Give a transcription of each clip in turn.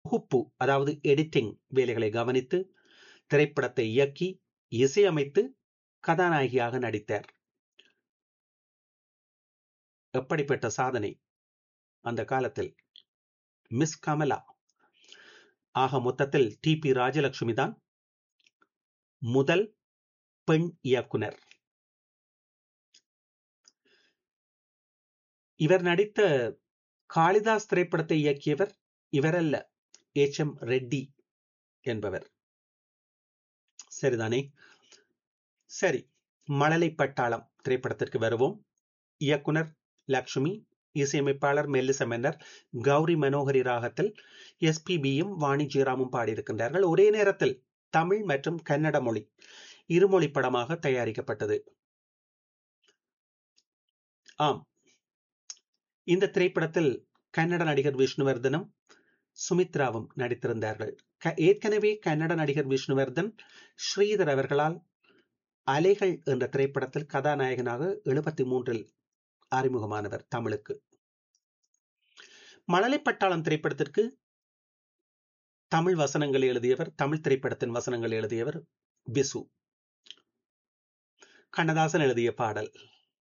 தொகுப்பு அதாவது எடிட்டிங் வேலைகளை கவனித்து திரைப்படத்தை இயக்கி இசையமைத்து கதாநாயகியாக நடித்தார் எப்படிப்பட்ட சாதனை அந்த காலத்தில் மிஸ் கமலா ஆக மொத்தத்தில் டி பி ராஜலட்சுமி தான் முதல் பெண் இயக்குனர் இவர் நடித்த காளிதாஸ் திரைப்படத்தை இயக்கியவர் இவரல்ல எச் எம் ரெட்டி என்பவர் சரிதானே சரி மழலை பட்டாளம் திரைப்படத்திற்கு வருவோம் இயக்குனர் லக்ஷ்மி இசையமைப்பாளர் மெல்லிச மன்னர் கௌரி மனோகரி ராகத்தில் எஸ்பிபியும் வாணி ஜெயராமும் பாடியிருக்கின்றார்கள் ஒரே நேரத்தில் தமிழ் மற்றும் கன்னட மொழி இருமொழி படமாக தயாரிக்கப்பட்டது ஆம் இந்த திரைப்படத்தில் கன்னட நடிகர் விஷ்ணுவர்தனும் சுமித்ராவும் நடித்திருந்தார்கள் ஏற்கனவே கன்னட நடிகர் விஷ்ணுவர்தன் ஸ்ரீதர் அவர்களால் அலைகள் என்ற திரைப்படத்தில் கதாநாயகனாக எழுபத்தி மூன்றில் அறிமுகமானவர் தமிழுக்கு மழலை பட்டாளம் திரைப்படத்திற்கு தமிழ் வசனங்கள் எழுதியவர் தமிழ் திரைப்படத்தின் வசனங்கள் எழுதியவர் பிசு கண்ணதாசன் எழுதிய பாடல்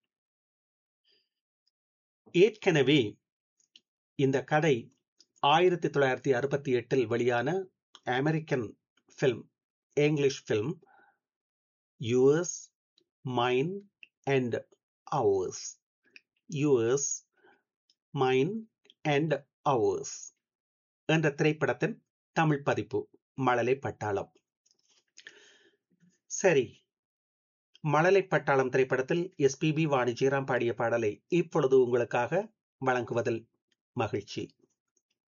ஏற்கனவே இந்த கதை ஆயிரத்தி தொள்ளாயிரத்தி அறுபத்தி எட்டில் வெளியான American film English film yours mine and ours yours mine and ours என்ற திரைப்படத்தின் தமிழ் பதிப்பு மழலை பட்டாளம் சரி மழலை பட்டாளம் திரைப்படத்தில் எஸ்பிபி வாணி ஜெயராம் பாடிய பாடலை இப்பொழுது உங்களுக்காக வழங்குவதில் மகிழ்ச்சி